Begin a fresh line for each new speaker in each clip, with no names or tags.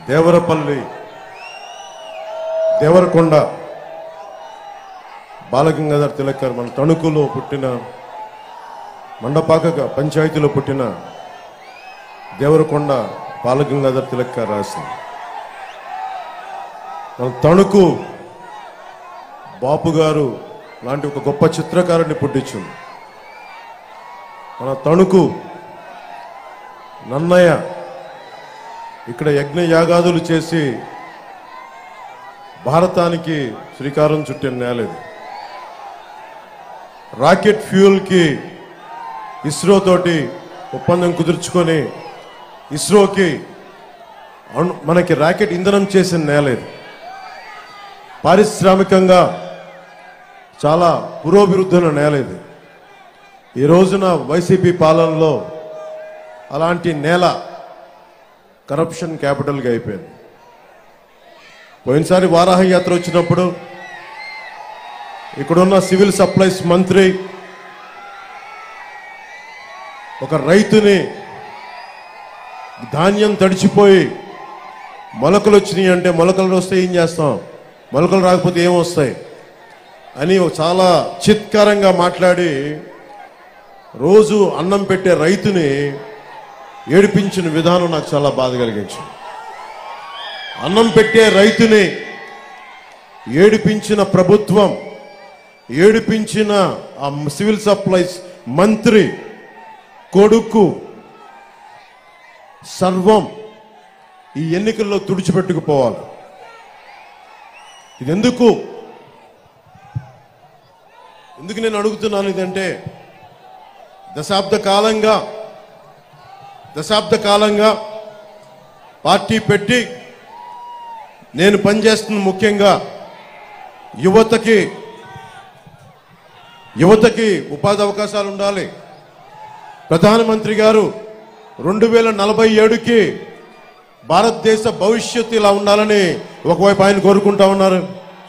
దేవరపల్లి దేవరకొండ బాలగంగాధర్ తిలక్ గారు మన తణుకులో పుట్టిన మండపాక పంచాయతీలో పుట్టిన దేవరకొండ బాలగంగాధర్ తిలక్ గారు రాసింది మన తణుకు బాపు గారు లాంటి ఒక గొప్ప చిత్రకారుని పుట్టించింది మన తణుకు నన్నయ్య ఇక్కడ యజ్ఞ యాగాదులు చేసి భారతానికి శ్రీకారం చుట్టిన నేల ఇది రాకెట్ ఫ్యూయల్కి ఇస్రో తోటి ఒప్పందం కుదుర్చుకొని ఇస్రోకి అణు- మనకి రాకెట్ ఇంధనం చేసిన నేల ఇది పారిశ్రామికంగా చాలా పురోభివృద్ధుల నేల ఇది ఈ రోజున వైసీపీ పాలనలో అలాంటి నేల కరప్షన్ క్యాపిటల్గా అయిపోయింది పోయినసారి వారాహ యాత్ర వచ్చినప్పుడు ఇక్కడున్న సివిల్ సప్లైస్ మంత్రి ఒక రైతుని ధాన్యం తడిచిపోయి మొలకలు వచ్చినాయి అంటే మొలకలు వస్తే ఏం చేస్తాం మొలకలు రాకపోతే ఏం వస్తాయి అని ఒక చాలా చిత్కారంగా మాట్లాడి రోజు అన్నం పెట్టే రైతుని ఏడిపించిన విధానం నాకు చాలా బాధ కలిగించింది అన్నం పెట్టే రైతుని ఏడిపించిన ప్రభుత్వం ఏడిపించిన ఆ సివిల్ సప్లైస్ మంత్రి కొడుకు సర్వం ఈ ఎన్నికల్లో తుడిచిపెట్టుకుపోవాలి ఇది ఎందుకు ఎందుకు నేను అడుగుతున్నాను ఇదంటే దశాబ్ద కాలంగా దశాబ్ద కాలంగా పార్టీ పెట్టి నేను పనిచేస్తున్న ముఖ్యంగా యువతకి యువతకి ఉపాధి అవకాశాలు ఉండాలి ప్రధానమంత్రి గారు రెండు వేల నలభై ఏడుకి భారతదేశ భవిష్యత్తు ఇలా ఉండాలని ఒకవైపు ఆయన కోరుకుంటా ఉన్నారు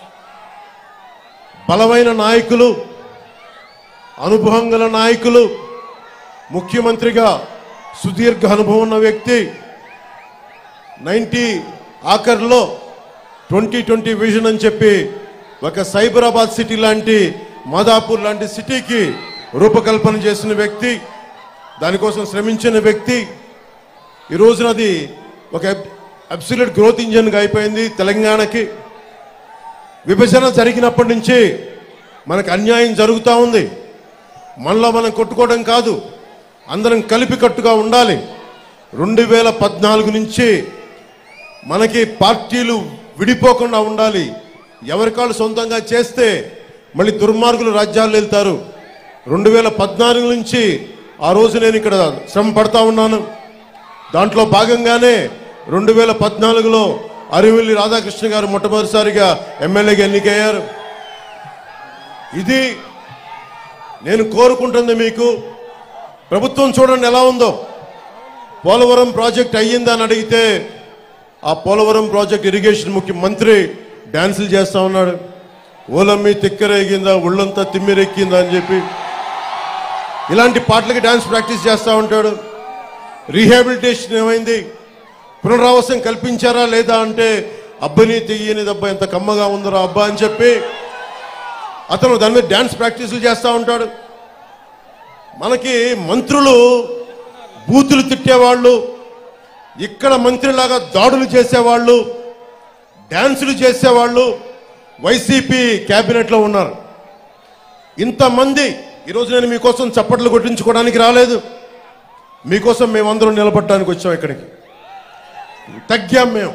బలమైన నాయకులు అనుభవం గల నాయకులు ముఖ్యమంత్రిగా సుదీర్ఘ అనుభవం ఉన్న వ్యక్తి నైన్టీ ఆఖర్లో ట్వంటీ ట్వంటీ విజన్ అని చెప్పి ఒక సైబరాబాద్ సిటీ లాంటి మాదాపూర్ లాంటి సిటీకి రూపకల్పన చేసిన వ్యక్తి దానికోసం శ్రమించిన వ్యక్తి ఈ రోజున అది ఒక అబ్సల్యూట్ గ్రోత్ ఇంజన్గా అయిపోయింది తెలంగాణకి విభజన జరిగినప్పటి నుంచి మనకు అన్యాయం జరుగుతూ ఉంది మనలో మనం కొట్టుకోవడం కాదు అందరం కలిపి కట్టుగా ఉండాలి రెండు వేల పద్నాలుగు నుంచి మనకి పార్టీలు విడిపోకుండా ఉండాలి ఎవరికాళ్ళు సొంతంగా చేస్తే మళ్ళీ దుర్మార్గులు రాజ్యాలు వెళ్తారు రెండు వేల పద్నాలుగు నుంచి ఆ రోజు నేను ఇక్కడ శ్రమ పడతా ఉన్నాను దాంట్లో భాగంగానే రెండు వేల పద్నాలుగులో అరివెల్లి రాధాకృష్ణ గారు మొట్టమొదటిసారిగా ఎమ్మెల్యేగా ఎన్నికయ్యారు ఇది నేను కోరుకుంటుంది మీకు ప్రభుత్వం చూడండి ఎలా ఉందో పోలవరం ప్రాజెక్ట్ అయ్యిందా అని అడిగితే ఆ పోలవరం ప్రాజెక్ట్ ఇరిగేషన్ ముఖ్యమంత్రి డ్యాన్సులు చేస్తా ఉన్నాడు ఓలమ్మి తిక్కరేగిందా ఒళ్ళంతా తిమ్మిరెక్కిందా అని చెప్పి ఇలాంటి పాటలకి డ్యాన్స్ ప్రాక్టీస్ చేస్తూ ఉంటాడు రీహాబిలిటేషన్ ఏమైంది పునరావాసం కల్పించారా లేదా అంటే అబ్బని తెయ్యని దెబ్బ ఎంత కమ్మగా ఉందరా అబ్బా అని చెప్పి అతను దాని మీద డ్యాన్స్ ప్రాక్టీసులు చేస్తూ ఉంటాడు మనకి మంత్రులు బూతులు తిట్టేవాళ్ళు ఇక్కడ మంత్రిలాగా దాడులు చేసేవాళ్ళు డ్యాన్సులు చేసేవాళ్ళు వైసీపీ క్యాబినెట్లో ఉన్నారు ఇంతమంది ఈరోజు నేను మీకోసం చప్పట్లు కొట్టించుకోవడానికి రాలేదు మీకోసం మేమందరం నిలబడడానికి వచ్చాం ఇక్కడికి తగ్గాం మేము